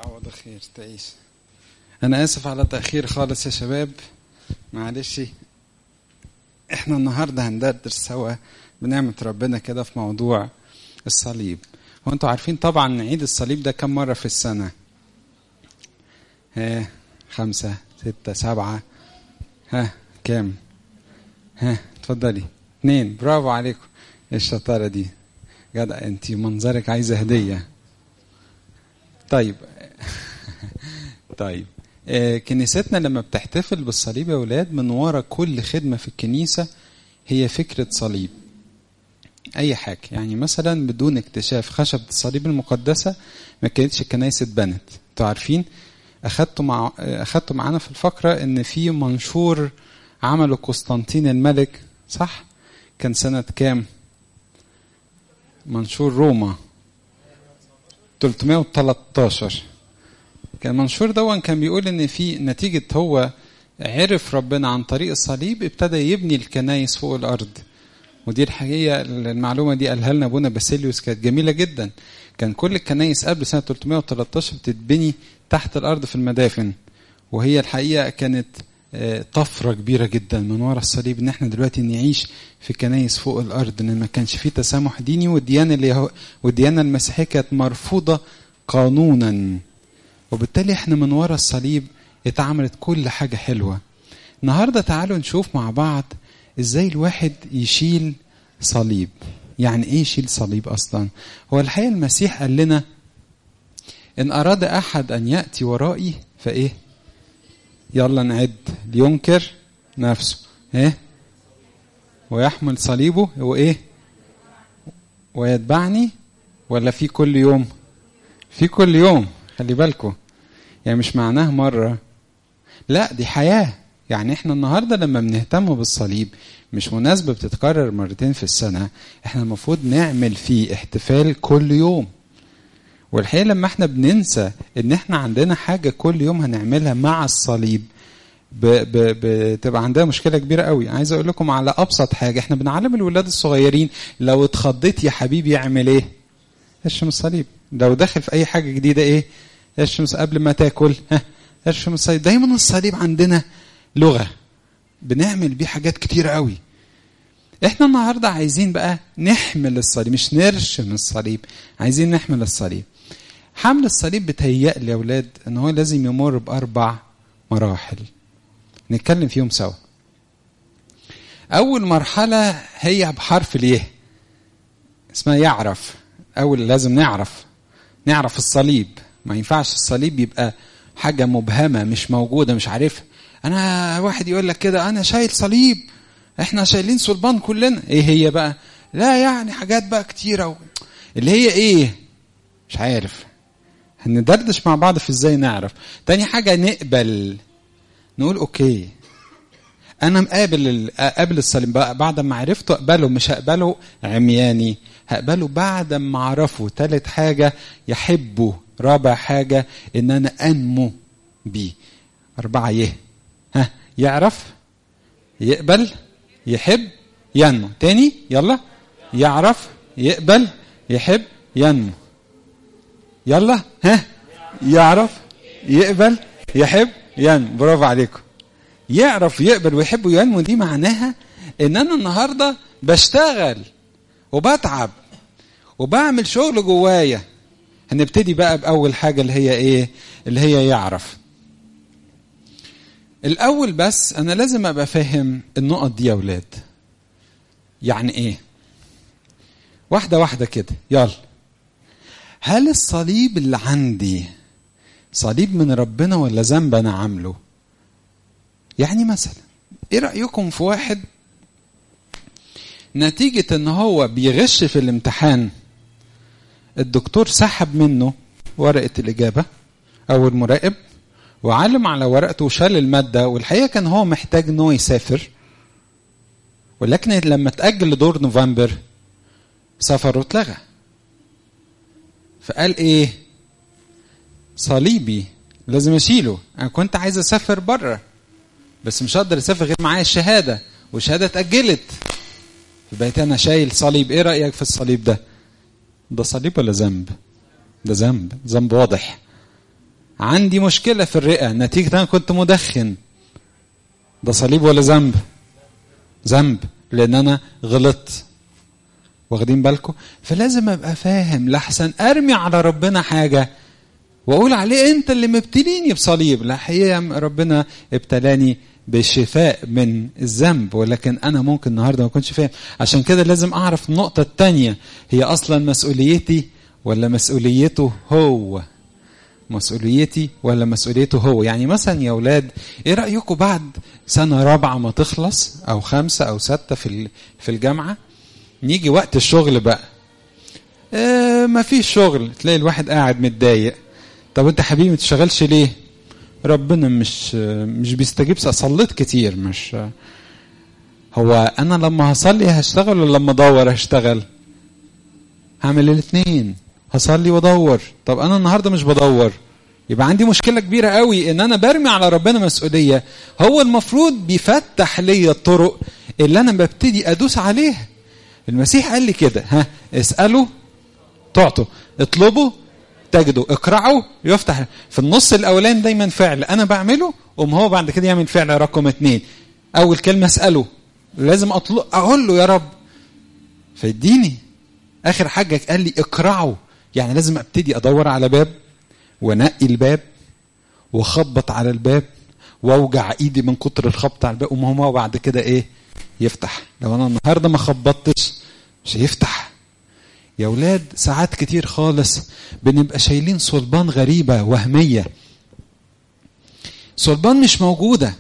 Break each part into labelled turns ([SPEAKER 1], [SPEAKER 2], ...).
[SPEAKER 1] يعوض خير تعيش انا اسف على تاخير خالص يا شباب معلش احنا النهارده هندردش سوا بنعمه ربنا كده في موضوع الصليب هو انتوا عارفين طبعا عيد الصليب ده كم مره في السنه ها خمسة ستة سبعة ها كام ها اتفضلي اتنين برافو عليكم ايه الشطارة دي جدع انت منظرك عايزة هدية طيب طيب آه كنيستنا لما بتحتفل بالصليب يا ولاد من ورا كل خدمة في الكنيسة هي فكرة صليب أي حاجة يعني مثلا بدون اكتشاف خشبة الصليب المقدسة ما كانتش الكنائس اتبنت انتوا عارفين أخدتوا مع أخدتوا معانا في الفقرة إن في منشور عمله قسطنطين الملك صح؟ كان سنة كام؟ منشور روما 313 كان المنشور ده كان بيقول ان في نتيجة هو عرف ربنا عن طريق الصليب ابتدى يبني الكنايس فوق الارض ودي الحقيقة المعلومة دي قالها لنا ابونا باسيليوس كانت جميلة جدا كان كل الكنايس قبل سنة 313 بتتبني تحت الارض في المدافن وهي الحقيقة كانت طفرة كبيرة جدا من وراء الصليب ان احنا دلوقتي نعيش في كنايس فوق الارض ان ما كانش فيه تسامح ديني والديانة اللي والديانة المسيحية كانت مرفوضة قانونا وبالتالي احنا من وراء الصليب اتعملت كل حاجة حلوة النهاردة تعالوا نشوف مع بعض ازاي الواحد يشيل صليب يعني ايه يشيل صليب اصلا هو الحقيقة المسيح قال لنا ان اراد احد ان يأتي ورائي فايه يلا نعد لينكر نفسه ايه ويحمل صليبه وايه ويتبعني ولا في كل يوم في كل يوم خلي بالكم يعني مش معناه مرة لا دي حياة يعني احنا النهاردة لما بنهتم بالصليب مش مناسبة بتتكرر مرتين في السنة احنا المفروض نعمل فيه احتفال كل يوم والحقيقة لما احنا بننسى ان احنا عندنا حاجة كل يوم هنعملها مع الصليب بتبقى عندها مشكله كبيره قوي عايز اقول لكم على ابسط حاجه احنا بنعلم الولاد الصغيرين لو اتخضيت يا حبيبي اعمل ايه ارشم الصليب لو داخل في اي حاجه جديده ايه ارشم قبل ما تاكل ها ارشم الصليب دايما الصليب عندنا لغه بنعمل بيه حاجات كتيره قوي احنا النهارده عايزين بقى نحمل الصليب مش نرشم الصليب عايزين نحمل الصليب حمل الصليب بتهيألي يا اولاد ان هو لازم يمر باربع مراحل نتكلم فيهم سوا أول مرحلة هي بحرف اليه اسمها يعرف أول لازم نعرف نعرف الصليب ما ينفعش الصليب يبقى حاجة مبهمة مش موجودة مش عارفها أنا واحد يقول لك كده أنا شايل صليب إحنا شايلين صلبان كلنا إيه هي بقى لا يعني حاجات بقى كتيرة و... اللي هي إيه مش عارف هندردش مع بعض في إزاي نعرف تاني حاجة نقبل نقول اوكي انا مقابل قابل الصليب بعد ما عرفته اقبله مش هقبله عمياني هقبله بعد ما اعرفه ثالث حاجه يحبه رابع حاجه ان انا انمو بيه اربعه يه ها يعرف يقبل يحب ينمو تاني يلا يعرف يقبل يحب ينمو يلا ها يعرف يقبل يحب ينمو برافو عليكم يعرف يقبل ويحب وينمو دي معناها ان انا النهارده بشتغل وبتعب وبعمل شغل جوايا هنبتدي بقى باول حاجه اللي هي ايه اللي هي يعرف الاول بس انا لازم ابقى فاهم النقط دي يا اولاد يعني ايه واحده واحده كده يلا هل الصليب اللي عندي صليب من ربنا ولا ذنب انا عامله يعني مثلا ايه رايكم في واحد نتيجه ان هو بيغش في الامتحان الدكتور سحب منه ورقه الاجابه او المراقب وعلم على ورقته وشال الماده والحقيقه كان هو محتاج ان هو يسافر ولكن لما تاجل لدور نوفمبر سفره اتلغى فقال ايه صليبي لازم اشيله انا كنت عايز اسافر بره بس مش هقدر اسافر غير معايا الشهاده والشهاده اتاجلت فبقيت انا شايل صليب ايه رايك في الصليب ده ده صليب ولا ذنب ده ذنب ذنب واضح عندي مشكله في الرئه نتيجه انا كنت مدخن ده صليب ولا ذنب ذنب لان انا غلطت واخدين بالكم فلازم ابقى فاهم لحسن ارمي على ربنا حاجه واقول عليه انت اللي مبتليني بصليب لا حقيقه ربنا ابتلاني بالشفاء من الذنب ولكن انا ممكن النهارده ما اكونش فاهم عشان كده لازم اعرف النقطه الثانيه هي اصلا مسؤوليتي ولا مسؤوليته هو مسؤوليتي ولا مسؤوليته هو يعني مثلا يا اولاد ايه رايكم بعد سنه رابعه ما تخلص او خمسه او سته في في الجامعه نيجي وقت الشغل بقى اه ما فيش شغل تلاقي الواحد قاعد متضايق طب انت حبيبي ما تشتغلش ليه ربنا مش مش بيستجيب صليت كتير مش هو انا لما هصلي هشتغل ولا لما ادور هشتغل هعمل الاثنين هصلي وادور طب انا النهارده مش بدور يبقى عندي مشكله كبيره قوي ان انا برمي على ربنا مسؤوليه هو المفروض بيفتح لي الطرق اللي انا ببتدي ادوس عليها المسيح قال لي كده ها اسالوا تعطوا اطلبوا تجدوا اقرعوا يفتح في النص الاولاني دايما فعل انا بعمله قوم هو بعد كده يعمل فعل رقم اتنين اول كلمه اساله لازم اطلب اقول له يا رب فيديني اخر حاجه قال لي اقرعوا يعني لازم ابتدي ادور على باب وانقي الباب واخبط على الباب واوجع ايدي من كتر الخبط على الباب وما هو بعد كده ايه يفتح لو انا النهارده ما خبطتش مش هيفتح يا ولاد ساعات كتير خالص بنبقى شايلين صلبان غريبة وهمية صلبان مش موجودة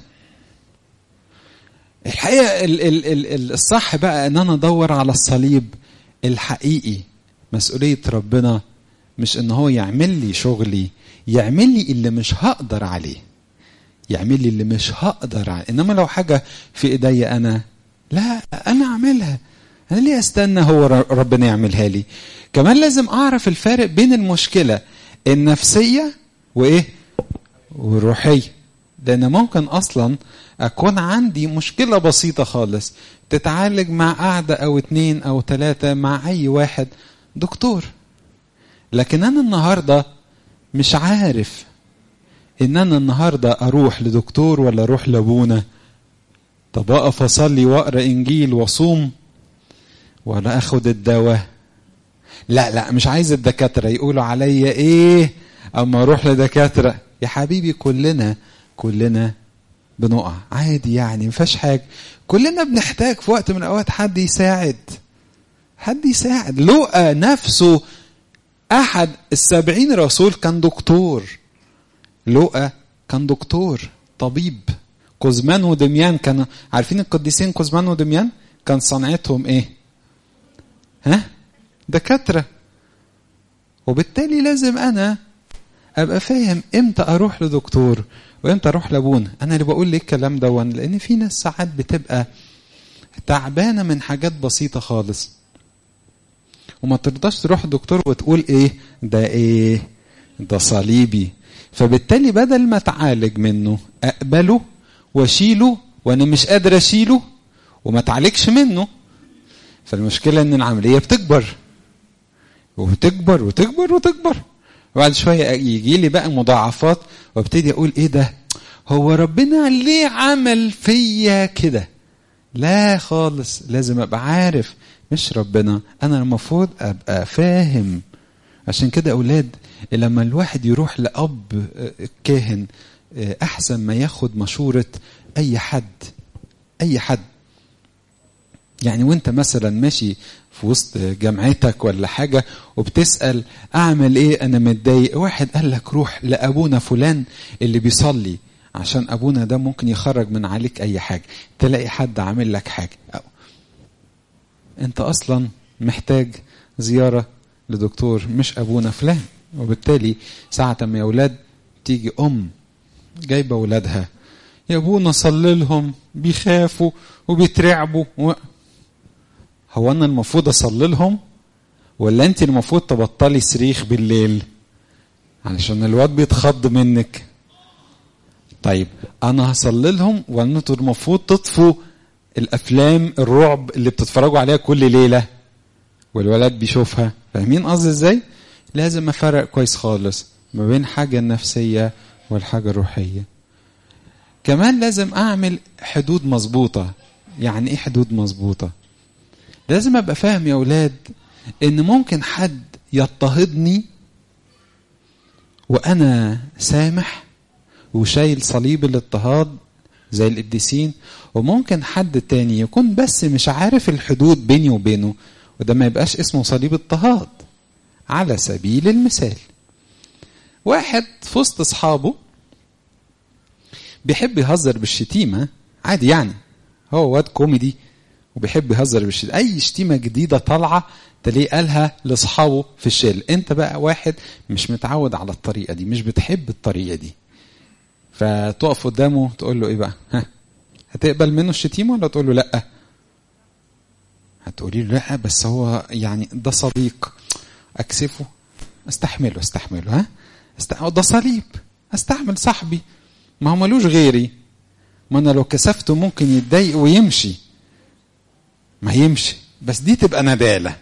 [SPEAKER 1] الحقيقة ال ال ال الصح بقى ان انا ادور على الصليب الحقيقي مسؤولية ربنا مش ان هو يعمل لي شغلي يعمل لي اللي مش هقدر عليه يعمل لي اللي مش هقدر عليه انما لو حاجة في ايديا انا لا انا اعملها انا ليه استنى هو ربنا يعملها لي كمان لازم اعرف الفارق بين المشكله النفسيه وايه والروحيه لان ممكن اصلا اكون عندي مشكله بسيطه خالص تتعالج مع قعده او اتنين او تلاته مع اي واحد دكتور لكن انا النهارده مش عارف ان انا النهارده اروح لدكتور ولا اروح لابونا طب اقف اصلي واقرا انجيل واصوم ولا اخد الدواء لا لا مش عايز الدكاتره يقولوا عليا ايه اما اروح لدكاتره يا حبيبي كلنا كلنا بنقع عادي يعني ما فيهاش حاجه كلنا بنحتاج في وقت من الاوقات حد يساعد حد يساعد لقى نفسه احد السبعين رسول كان دكتور لقى كان دكتور طبيب كوزمان ودميان كانوا عارفين القديسين كوزمان ودميان كان صنعتهم ايه ها دكاترة وبالتالي لازم أنا أبقى فاهم إمتى أروح لدكتور وإمتى أروح لأبونا أنا اللي بقول ليه الكلام دون لأن في ناس ساعات بتبقى تعبانة من حاجات بسيطة خالص وما ترضاش تروح الدكتور وتقول إيه ده إيه ده صليبي فبالتالي بدل ما اتعالج منه اقبله واشيله وانا مش قادر اشيله وما اتعالجش منه فالمشكلة إن العملية بتكبر وبتكبر وتكبر وتكبر وبعد شوية يجي لي بقى مضاعفات وابتدي أقول إيه ده هو ربنا ليه عمل فيا كده لا خالص لازم أبقى عارف مش ربنا أنا المفروض أبقى فاهم عشان كده أولاد لما الواحد يروح لأب كاهن أحسن ما ياخد مشورة أي حد أي حد يعني وانت مثلا ماشي في وسط جامعتك ولا حاجة وبتسأل أعمل إيه أنا متضايق واحد قال لك روح لأبونا فلان اللي بيصلي عشان أبونا ده ممكن يخرج من عليك أي حاجة تلاقي حد عامل لك حاجة أو. أنت أصلا محتاج زيارة لدكتور مش أبونا فلان وبالتالي ساعة ما يا أولاد تيجي أم جايبة أولادها يا أبونا صلي لهم بيخافوا وبيترعبوا و... هو انا المفروض اصلي لهم ولا انت المفروض تبطلي صريخ بالليل علشان الواد بيتخض منك طيب انا هصلي لهم ولا انتوا المفروض تطفوا الافلام الرعب اللي بتتفرجوا عليها كل ليله والولاد بيشوفها فاهمين قصدي ازاي لازم افرق كويس خالص ما بين حاجة النفسية والحاجة الروحية كمان لازم أعمل حدود مظبوطة يعني إيه حدود مظبوطة لازم أبقى فاهم يا أولاد إن ممكن حد يضطهدني وأنا سامح وشايل صليب الاضطهاد زي القديسين وممكن حد تاني يكون بس مش عارف الحدود بيني وبينه وده ما يبقاش اسمه صليب اضطهاد على سبيل المثال واحد في وسط اصحابه بيحب يهزر بالشتيمه عادي يعني هو واد كوميدي وبيحب يهزر بالشتيمه اي شتيمه جديده طالعه تلاقيه قالها لاصحابه في الشل انت بقى واحد مش متعود على الطريقه دي مش بتحب الطريقه دي فتقف قدامه تقول له ايه بقى ها هتقبل منه الشتيمه ولا تقول له لا هتقولي له لا بس هو يعني ده صديق اكسفه استحمله استحمله ها است... ده صليب استحمل صاحبي ما هو ملوش غيري ما انا لو كسفته ممكن يتضايق ويمشي ما يمشي بس دي تبقى ندالة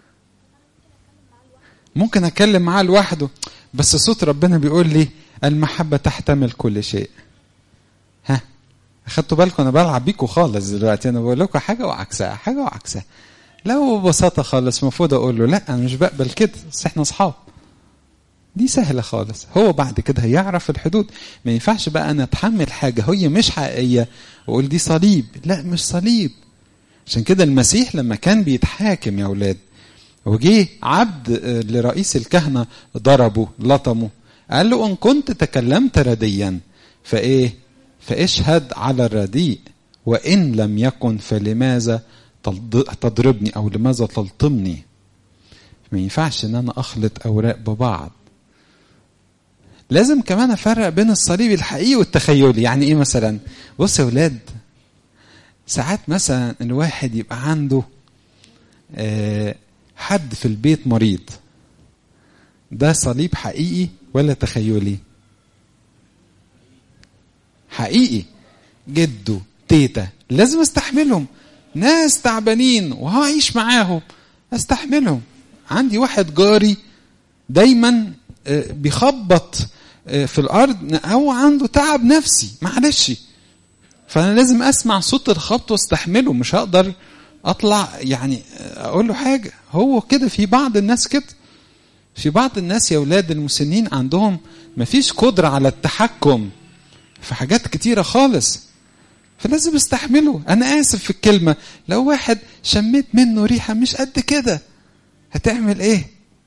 [SPEAKER 1] ممكن اتكلم معاه لوحده بس صوت ربنا بيقول لي المحبة تحتمل كل شيء ها اخدتوا بالكم انا بلعب بيكم خالص دلوقتي انا بقول لكم حاجه وعكسها حاجه وعكسها لو ببساطه خالص المفروض اقول له لا انا مش بقبل كده بس احنا اصحاب دي سهلة خالص هو بعد كده هيعرف الحدود ما ينفعش بقى أنا أتحمل حاجة هي مش حقيقية وأقول دي صليب لا مش صليب عشان كده المسيح لما كان بيتحاكم يا أولاد وجيه عبد لرئيس الكهنة ضربه لطمه قال له إن كنت تكلمت رديا فإيه فاشهد على الرديء وإن لم يكن فلماذا تضربني أو لماذا تلطمني ما ينفعش ان انا اخلط اوراق ببعض لازم كمان افرق بين الصليب الحقيقي والتخيلي يعني ايه مثلا بص يا ولاد ساعات مثلا الواحد يبقى عنده حد في البيت مريض ده صليب حقيقي ولا تخيلي حقيقي جده تيتا لازم استحملهم ناس تعبانين وهعيش معاهم استحملهم عندي واحد جاري دايما بيخبط في الارض هو عنده تعب نفسي معلش فانا لازم اسمع صوت الخبط واستحمله مش هقدر اطلع يعني اقول له حاجه هو كده في بعض الناس كده في بعض الناس يا اولاد المسنين عندهم مفيش قدره على التحكم في حاجات كتيره خالص فلازم استحمله انا اسف في الكلمه لو واحد شميت منه ريحه مش قد كده هتعمل ايه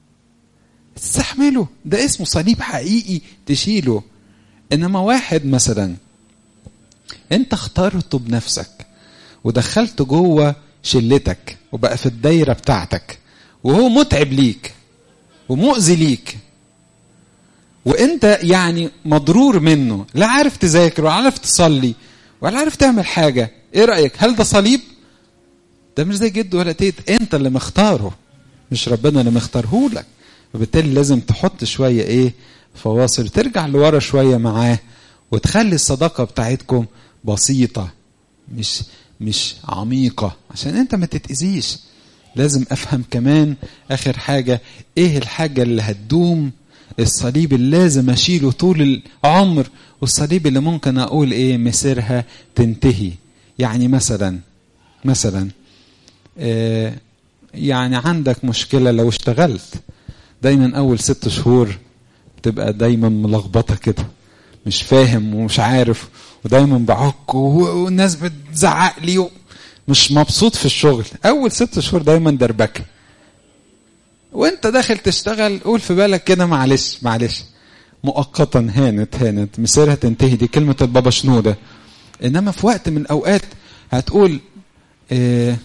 [SPEAKER 1] تستحمله ده اسمه صليب حقيقي تشيله انما واحد مثلا انت اخترته بنفسك ودخلته جوه شلتك وبقى في الدايره بتاعتك وهو متعب ليك ومؤذي ليك وانت يعني مضرور منه لا عارف تذاكر ولا عارف تصلي ولا عارف تعمل حاجه ايه رايك هل ده صليب ده مش زي جد ولا تيت انت اللي مختاره مش ربنا اللي مختاره لك وبالتالي لازم تحط شويه ايه فواصل ترجع لورا شويه معاه وتخلي الصداقه بتاعتكم بسيطه مش مش عميقه عشان انت ما تتاذيش لازم افهم كمان اخر حاجه ايه الحاجه اللي هتدوم الصليب اللي لازم اشيله طول العمر والصليب اللي ممكن اقول ايه مسيرها تنتهي يعني مثلا مثلا آه يعني عندك مشكله لو اشتغلت دايما اول ست شهور بتبقى دايما ملخبطه كده مش فاهم ومش عارف ودايما بعك والناس بتزعق لي مش مبسوط في الشغل اول ست شهور دايما دربكه وانت داخل تشتغل قول في بالك كده معلش معلش مؤقتا هانت هانت مسيرها تنتهي دي كلمة البابا شنودة انما في وقت من الاوقات هتقول اه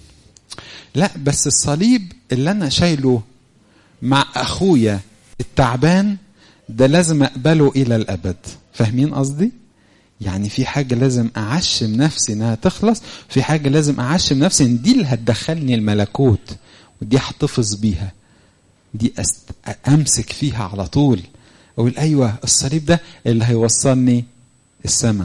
[SPEAKER 1] لا بس الصليب اللي انا شايله مع اخويا التعبان ده لازم اقبله الى الابد فاهمين قصدي يعني في حاجه لازم اعشم نفسي انها تخلص في حاجه لازم اعشم نفسي ان دي اللي هتدخلني الملكوت ودي احتفظ بيها دي أست... امسك فيها على طول اقول ايوه الصليب ده اللي هيوصلني السماء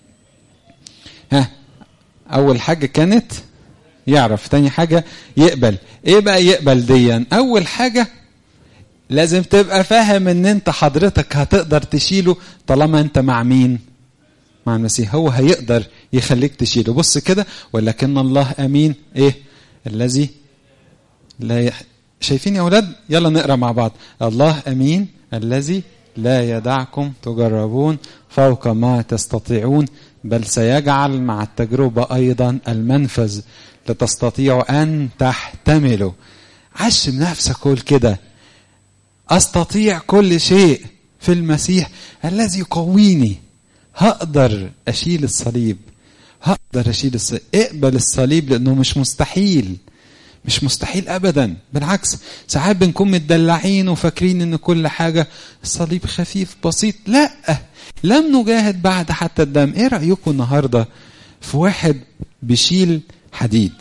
[SPEAKER 1] ها اول حاجه كانت يعرف تاني حاجه يقبل ايه بقى يقبل ديا اول حاجه لازم تبقى فاهم ان انت حضرتك هتقدر تشيله طالما انت مع مين مع المسيح هو هيقدر يخليك تشيله بص كده ولكن الله امين ايه الذي لا يح... شايفين يا اولاد يلا نقرا مع بعض الله امين الذي لا يدعكم تجربون فوق ما تستطيعون بل سيجعل مع التجربه ايضا المنفذ لتستطيعوا ان تحتملوا عشم نفسك قول كده استطيع كل شيء في المسيح الذي يقويني هقدر اشيل الصليب هقدر اشيل الصليب اقبل الصليب لانه مش مستحيل مش مستحيل ابدا بالعكس ساعات بنكون متدلعين وفاكرين ان كل حاجه الصليب خفيف بسيط لا لم نجاهد بعد حتى الدم ايه رايكم النهارده في واحد بيشيل حديد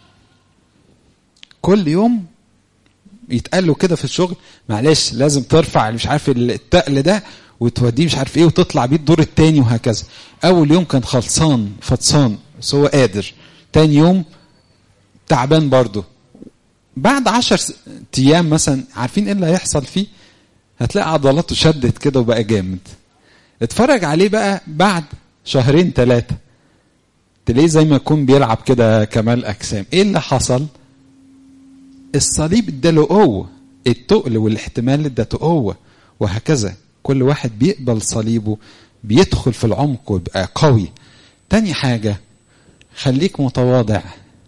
[SPEAKER 1] كل يوم يتقال له كده في الشغل معلش لازم ترفع مش عارف التقل ده وتوديه مش عارف ايه وتطلع بيه الدور التاني وهكذا اول يوم كان خلصان فطسان بس هو قادر تاني يوم تعبان برضه بعد عشر ايام مثلا عارفين ايه اللي هيحصل فيه هتلاقي عضلاته شدت كده وبقى جامد اتفرج عليه بقى بعد شهرين ثلاثة تلاقيه زي ما يكون بيلعب كده كمال أجسام ايه اللي حصل الصليب اداله قوة التقل والاحتمال اداته قوة وهكذا كل واحد بيقبل صليبه بيدخل في العمق ويبقى قوي تاني حاجة خليك متواضع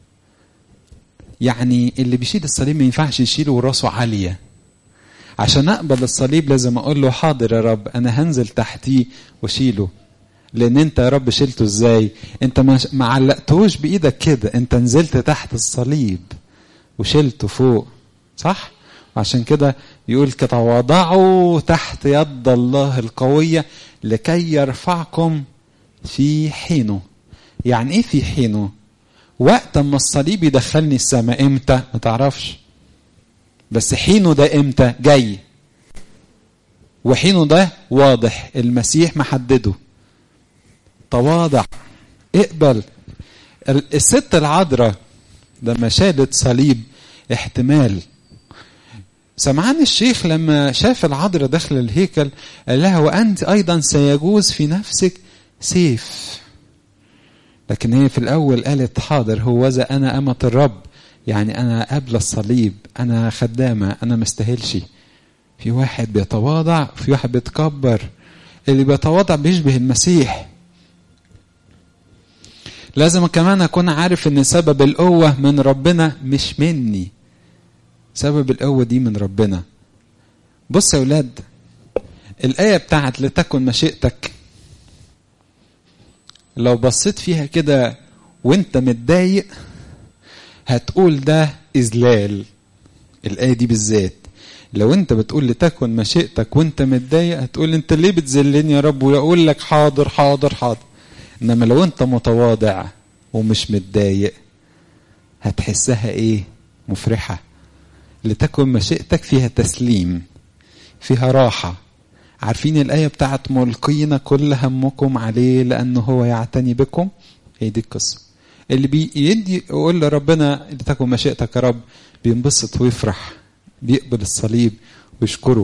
[SPEAKER 1] يعني اللي بيشيل الصليب ما ينفعش يشيله وراسه عالية عشان اقبل الصليب لازم اقول له حاضر يا رب انا هنزل تحتيه واشيله لان انت يا رب شيلته ازاي انت ما علقتهوش بايدك كده انت نزلت تحت الصليب وشلته فوق صح عشان كده يقول تواضعوا تحت يد الله القوية لكي يرفعكم في حينه يعني ايه في حينه وقت ما الصليب يدخلني السماء امتى ما تعرفش بس حينه ده امتى جاي وحينه ده واضح المسيح محدده تواضع اقبل الست العذراء لما شالت صليب احتمال سمعان الشيخ لما شاف العذراء داخل الهيكل قال لها وانت ايضا سيجوز في نفسك سيف لكن هي في الاول قالت حاضر هو ذا انا امه الرب يعني انا قبل الصليب انا خدامه انا مستاهلش في واحد بيتواضع في واحد بيتكبر اللي بيتواضع بيشبه المسيح لازم كمان اكون عارف ان سبب القوه من ربنا مش مني سبب القوه دي من ربنا بص يا اولاد الايه بتاعت لتكن مشيئتك لو بصيت فيها كده وانت متضايق هتقول ده اذلال الايه دي بالذات لو انت بتقول لتكن مشيئتك وانت متضايق هتقول انت ليه بتذلني يا رب ويقول لك حاضر حاضر حاضر انما لو انت متواضع ومش متضايق هتحسها ايه مفرحه لتكن مشيئتك فيها تسليم فيها راحه عارفين الايه بتاعت ملقين كل همكم عليه لانه هو يعتني بكم هي دي القصه اللي بيدي يقول لربنا لتكن مشيئتك يا رب بينبسط ويفرح بيقبل الصليب ويشكره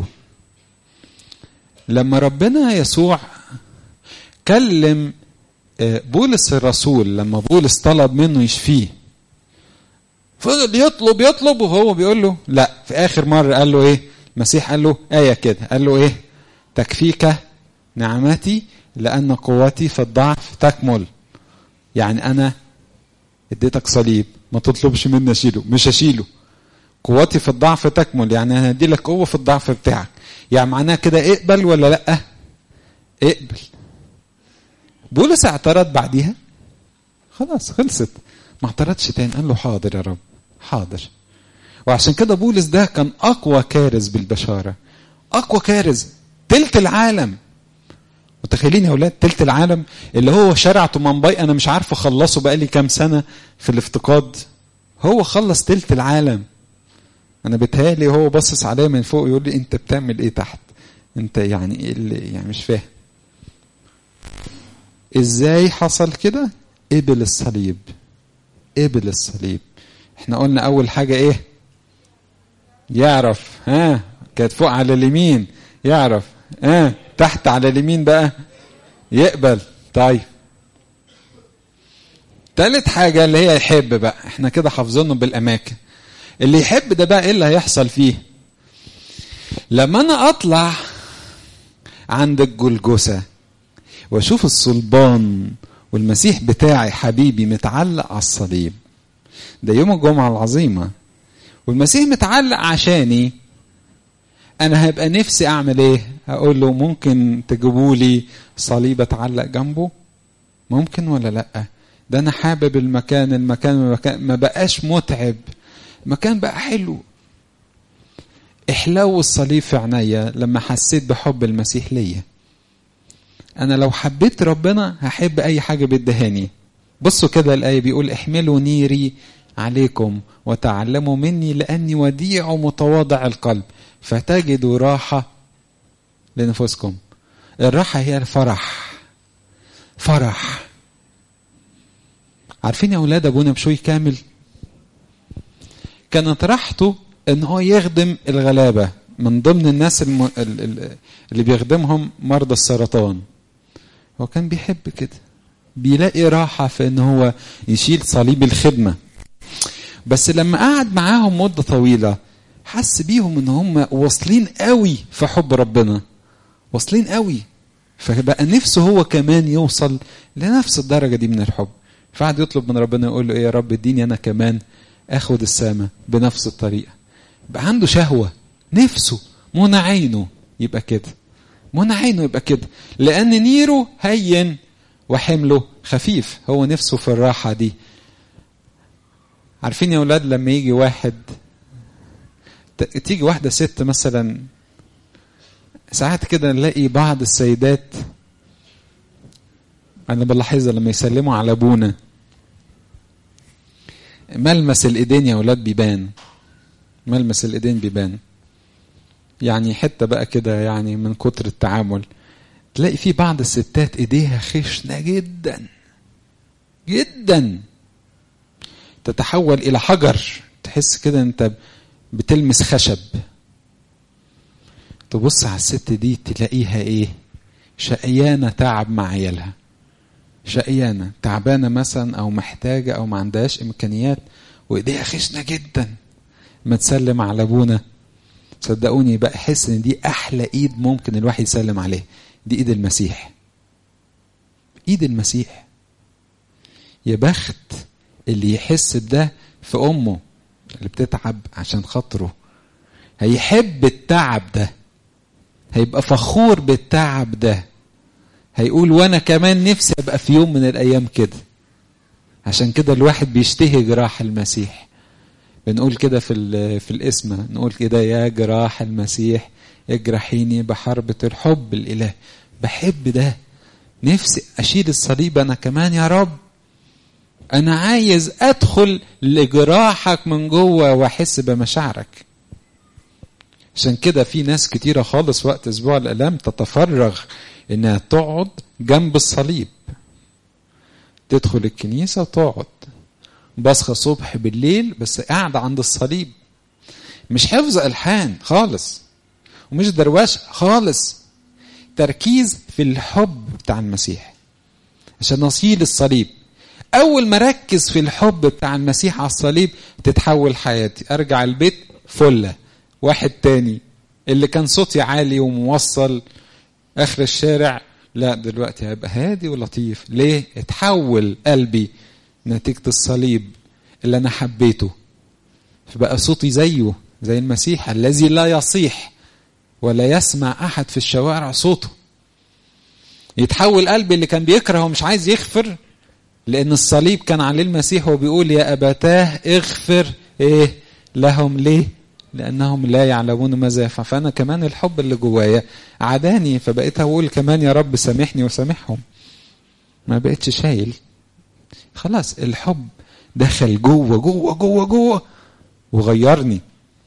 [SPEAKER 1] لما ربنا يسوع كلم بولس الرسول لما بولس طلب منه يشفيه فضل يطلب يطلب وهو بيقول له لا في اخر مره قال له ايه المسيح قال له ايه كده قال له ايه تكفيك نعمتي لان قوتي في الضعف تكمل يعني انا اديتك صليب ما تطلبش مني اشيله مش هشيله قوتي في الضعف تكمل يعني انا هدي لك قوه في الضعف بتاعك يعني معناها كده اقبل ولا لا اقبل بولس اعترض بعديها خلاص خلصت ما اعترضش تاني قال له حاضر يا رب حاضر وعشان كده بولس ده كان اقوى كارز بالبشاره اقوى كارز تلت العالم متخيلين يا اولاد تلت العالم اللي هو شارع طومنباي انا مش عارف اخلصه بقالي كام سنه في الافتقاد هو خلص تلت العالم انا بتهيالي هو باصص عليا من فوق يقول لي انت بتعمل ايه تحت انت يعني ايه اللي يعني مش فاهم ازاي حصل كده قبل الصليب قبل الصليب احنا قلنا اول حاجه ايه يعرف ها كانت فوق على اليمين يعرف اه تحت على اليمين بقى يقبل طيب تالت حاجة اللي هي يحب بقى احنا كده حافظينه بالأماكن اللي يحب ده بقى ايه اللي هيحصل فيه لما انا اطلع عند الجلجسة واشوف الصلبان والمسيح بتاعي حبيبي متعلق على الصليب ده يوم الجمعة العظيمة والمسيح متعلق عشاني انا هيبقى نفسي اعمل ايه هقول له ممكن تجيبوا لي صليب اتعلق جنبه ممكن ولا لا ده انا حابب المكان المكان المكان ما بقاش متعب المكان بقى حلو احلو الصليب في عينيا لما حسيت بحب المسيح ليا انا لو حبيت ربنا هحب اي حاجه بيدهاني بصوا كده الايه بيقول احملوا نيري عليكم وتعلموا مني لاني وديع ومتواضع القلب فتجدوا راحه لنفوسكم الراحه هي الفرح فرح عارفين يا اولاد ابونا بشوي كامل كانت راحته ان هو يخدم الغلابه من ضمن الناس الم... اللي بيخدمهم مرضى السرطان هو كان بيحب كده بيلاقي راحه في ان هو يشيل صليب الخدمه بس لما قعد معاهم مده طويله حس بيهم ان هم واصلين قوي في حب ربنا واصلين قوي فبقى نفسه هو كمان يوصل لنفس الدرجه دي من الحب فقعد يطلب من ربنا يقول له ايه يا رب اديني انا كمان اخد السامة بنفس الطريقة بقى عنده شهوة نفسه منى عينه يبقى كده منى عينه يبقى كده لأن نيره هين وحمله خفيف هو نفسه في الراحة دي عارفين يا أولاد لما يجي واحد تيجي واحدة ست مثلا ساعات كده نلاقي بعض السيدات أنا بلاحظها لما يسلموا على أبونا ملمس الايدين يا اولاد بيبان ملمس الايدين بيبان يعني حته بقى كده يعني من كتر التعامل تلاقي في بعض الستات ايديها خشنه جدا جدا تتحول الى حجر تحس كده انت بتلمس خشب تبص على الست دي تلاقيها ايه شقيانه تعب مع عيالها شقيانة تعبانة مثلا أو محتاجة أو ما عندهاش إمكانيات وإيديها خشنة جدا ما تسلم على أبونا صدقوني بقى أحس إن دي أحلى إيد ممكن الواحد يسلم عليها دي إيد المسيح إيد المسيح يا بخت اللي يحس بده في أمه اللي بتتعب عشان خاطره هيحب التعب ده هيبقى فخور بالتعب ده هيقول وانا كمان نفسي ابقى في يوم من الايام كده عشان كده الواحد بيشتهي جراح المسيح بنقول كده في في الاسم نقول كده يا جراح المسيح اجرحيني بحربة الحب الاله بحب ده نفسي اشيل الصليب انا كمان يا رب انا عايز ادخل لجراحك من جوه واحس بمشاعرك عشان كده في ناس كتيره خالص وقت اسبوع الالام تتفرغ انها تقعد جنب الصليب تدخل الكنيسه وتقعد بصخه صبح بالليل بس قاعده عند الصليب مش حفظ الحان خالص ومش دروشه خالص تركيز في الحب بتاع المسيح عشان اصيل الصليب اول ما ركز في الحب بتاع المسيح على الصليب تتحول حياتي ارجع البيت فله واحد تاني اللي كان صوتي عالي وموصل اخر الشارع لا دلوقتي هيبقى هادي ولطيف ليه اتحول قلبي نتيجة الصليب اللي انا حبيته فبقى صوتي زيه زي المسيح الذي لا يصيح ولا يسمع احد في الشوارع صوته يتحول قلبي اللي كان بيكره ومش عايز يغفر لان الصليب كان عليه المسيح وبيقول يا ابتاه اغفر ايه لهم ليه لانهم لا يعلمون ماذا يفعل فانا كمان الحب اللي جوايا عداني فبقيت اقول كمان يا رب سامحني وسامحهم ما بقتش شايل خلاص الحب دخل جوه جوه جوه جوه وغيرني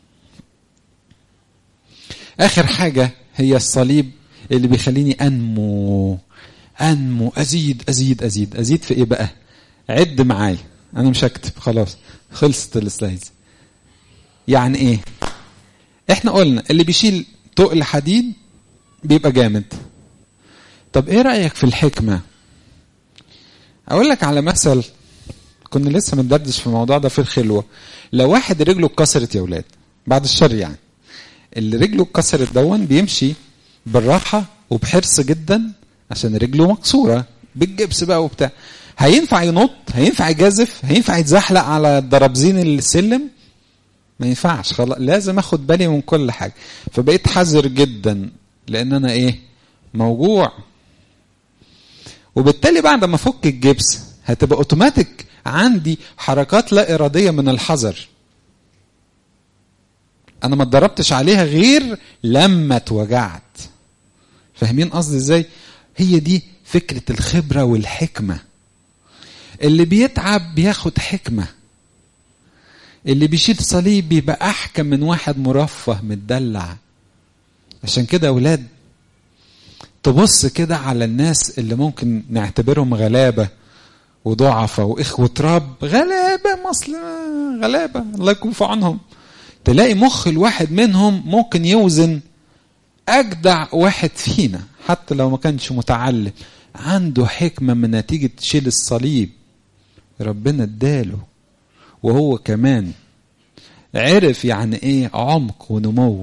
[SPEAKER 1] اخر حاجه هي الصليب اللي بيخليني انمو انمو ازيد ازيد ازيد ازيد في ايه بقى عد معايا انا مش هكتب خلاص خلصت السلايدز يعني ايه احنا قلنا اللي بيشيل تقل حديد بيبقى جامد طب ايه رايك في الحكمه اقول لك على مثل كنا لسه بندردش في الموضوع ده في الخلوه لو واحد رجله اتكسرت يا ولاد بعد الشر يعني اللي رجله اتكسرت دون بيمشي بالراحه وبحرص جدا عشان رجله مكسوره بالجبس بقى وبتاع هينفع ينط هينفع يجازف هينفع يتزحلق على درابزين السلم ما ينفعش خلاص لازم اخد بالي من كل حاجه فبقيت حذر جدا لان انا ايه موجوع وبالتالي بعد ما افك الجبس هتبقى اوتوماتيك عندي حركات لا اراديه من الحذر انا ما اتدربتش عليها غير لما اتوجعت فاهمين قصدي ازاي هي دي فكره الخبره والحكمه اللي بيتعب بياخد حكمه اللي بيشيل صليب بيبقى احكم من واحد مرفه متدلع عشان كده يا اولاد تبص كده على الناس اللي ممكن نعتبرهم غلابه وضعفة واخوة رب غلابة مصل غلابة الله يكون في عونهم تلاقي مخ الواحد منهم ممكن يوزن اجدع واحد فينا حتى لو ما كانش متعلم عنده حكمة من نتيجة شيل الصليب ربنا اداله وهو كمان عرف يعني ايه عمق ونمو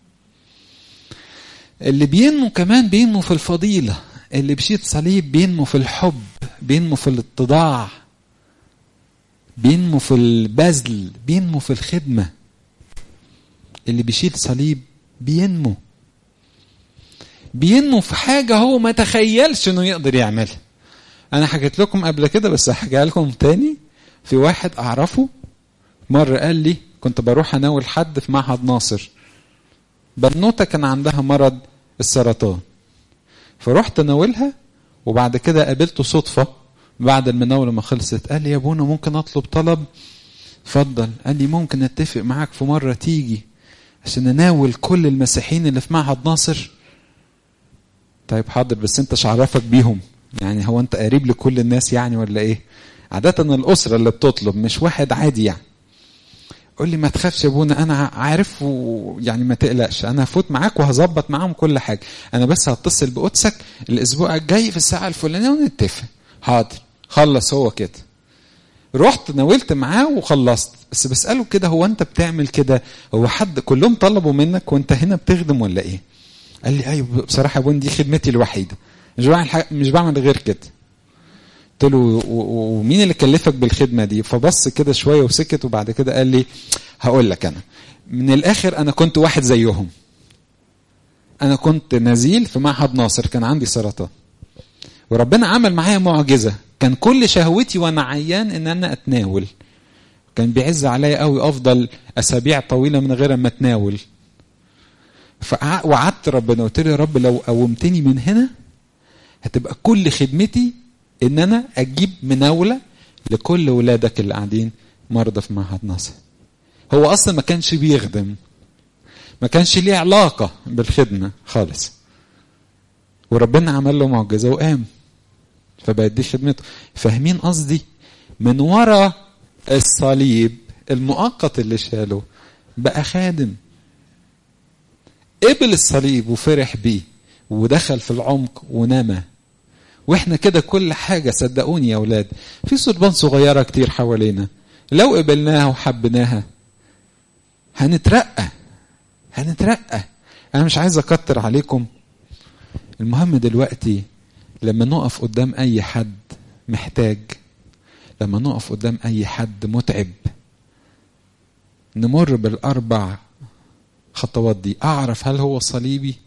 [SPEAKER 1] اللي بينمو كمان بينمو في الفضيلة اللي بشيل صليب بينمو في الحب بينمو في الاتضاع بينمو في البذل بينمو في الخدمة اللي بيشيل صليب بينمو بينمو في حاجة هو ما تخيلش انه يقدر يعملها انا حكيت لكم قبل كده بس هحكيها لكم تاني في واحد اعرفه مرة قال لي كنت بروح اناول حد في معهد ناصر بنوتة كان عندها مرض السرطان فرحت اناولها وبعد كده قابلته صدفة بعد المناولة ما خلصت قال لي يا ابونا ممكن اطلب طلب اتفضل قال لي ممكن اتفق معاك في مرة تيجي عشان اناول كل المسيحيين اللي في معهد ناصر طيب حاضر بس انت شعرفك بيهم يعني هو انت قريب لكل الناس يعني ولا ايه عادة الأسرة اللي بتطلب مش واحد عادي يعني قول لي ما تخافش يا ابونا انا عارف ويعني ما تقلقش انا هفوت معاك وهظبط معاهم كل حاجه انا بس هتصل بقدسك الاسبوع الجاي في الساعه الفلانيه ونتفق حاضر خلص هو كده رحت ناولت معاه وخلصت بس بساله كده هو انت بتعمل كده هو حد كلهم طلبوا منك وانت هنا بتخدم ولا ايه قال لي ايوه بصراحه يا ابونا دي خدمتي الوحيده مش بعمل حاجة مش بعمل غير كده قلت له ومين اللي كلفك بالخدمه دي فبص كده شويه وسكت وبعد كده قال لي هقول لك انا من الاخر انا كنت واحد زيهم انا كنت نزيل في معهد ناصر كان عندي سرطان وربنا عمل معايا معجزه كان كل شهوتي وانا عيان ان انا اتناول كان بيعز عليا قوي افضل اسابيع طويله من غير ما اتناول فوعدت ربنا قلت له يا رب لو قومتني من هنا هتبقى كل خدمتي ان انا اجيب مناوله لكل ولادك اللي قاعدين مرضى في معهد ناصر هو اصلا ما كانش بيخدم ما كانش ليه علاقه بالخدمه خالص وربنا عمل له معجزه وقام فبقت دي خدمته فاهمين قصدي من ورا الصليب المؤقت اللي شاله بقى خادم قبل الصليب وفرح بيه ودخل في العمق ونمى واحنا كده كل حاجه صدقوني يا اولاد في صلبان صغيره كتير حوالينا لو قبلناها وحبيناها هنترقى هنترقى انا مش عايز اكتر عليكم المهم دلوقتي لما نقف قدام اي حد محتاج لما نقف قدام اي حد متعب نمر بالاربع خطوات دي اعرف هل هو صليبي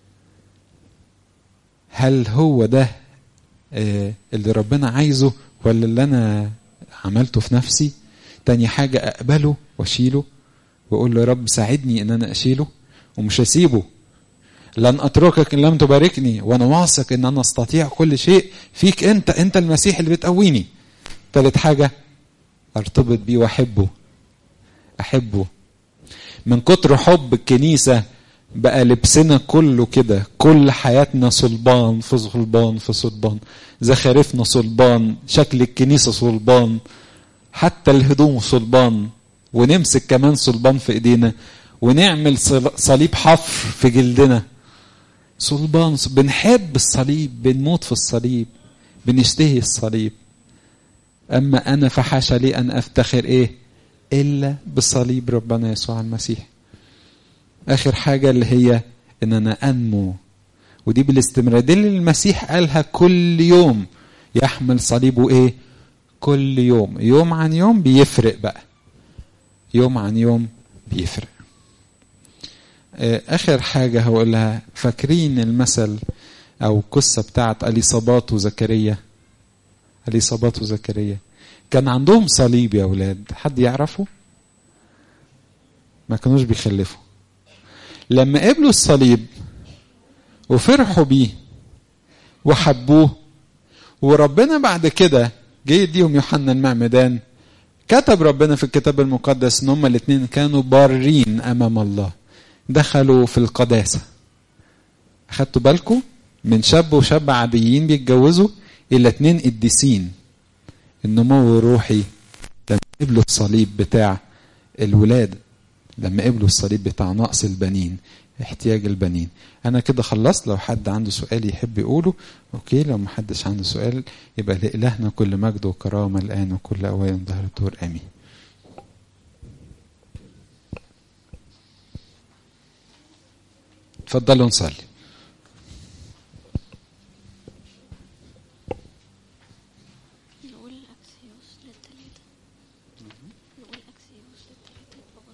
[SPEAKER 1] هل هو ده اللي ربنا عايزه ولا اللي انا عملته في نفسي تاني حاجة اقبله واشيله واقول له يا رب ساعدني ان انا اشيله ومش هسيبه لن اتركك ان لم تباركني وانا واثق ان انا استطيع كل شيء فيك انت انت المسيح اللي بتقويني تالت حاجة ارتبط بيه واحبه احبه من كتر حب الكنيسة بقى لبسنا كله كده كل حياتنا صلبان في صلبان في صلبان زخارفنا صلبان شكل الكنيسة صلبان حتى الهدوم صلبان ونمسك كمان صلبان في ايدينا ونعمل صليب حفر في جلدنا صلبان بنحب الصليب بنموت في الصليب بنشتهي الصليب أما أنا فحاشا لي أن أفتخر إيه إلا بصليب ربنا يسوع المسيح آخر حاجة اللي هي إن أنا أنمو ودي بالاستمرار دي اللي المسيح قالها كل يوم يحمل صليبه إيه كل يوم يوم عن يوم بيفرق بقى يوم عن يوم بيفرق آخر حاجة هقولها فاكرين المثل أو قصة بتاعت أليصابات وزكريا أليصابات وزكريا كان عندهم صليب يا أولاد حد يعرفه ما كانوش بيخلفوا لما قبلوا الصليب وفرحوا بيه وحبوه وربنا بعد كده جه يديهم يوحنا المعمدان كتب ربنا في الكتاب المقدس ان هما الاثنين كانوا بارين امام الله دخلوا في القداسه اخدتوا بالكم من شاب وشاب عاديين بيتجوزوا الى اتنين قديسين النمو الروحي لما قبلوا الصليب بتاع الولاد لما قبلوا الصليب بتاع نقص البنين احتياج البنين انا كده خلصت لو حد عنده سؤال يحب يقوله اوكي لو محدش عنده سؤال يبقى لإلهنا كل مجد وكرامة الآن وكل أوان ظهر الدور آمين اتفضلوا نصلي
[SPEAKER 2] نقول أكسيوس للتلاتة نقول أكسيوس للتلاتة بابا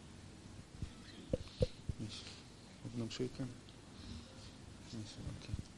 [SPEAKER 2] شنودة
[SPEAKER 1] بدنا مشي كم ماشي اوكي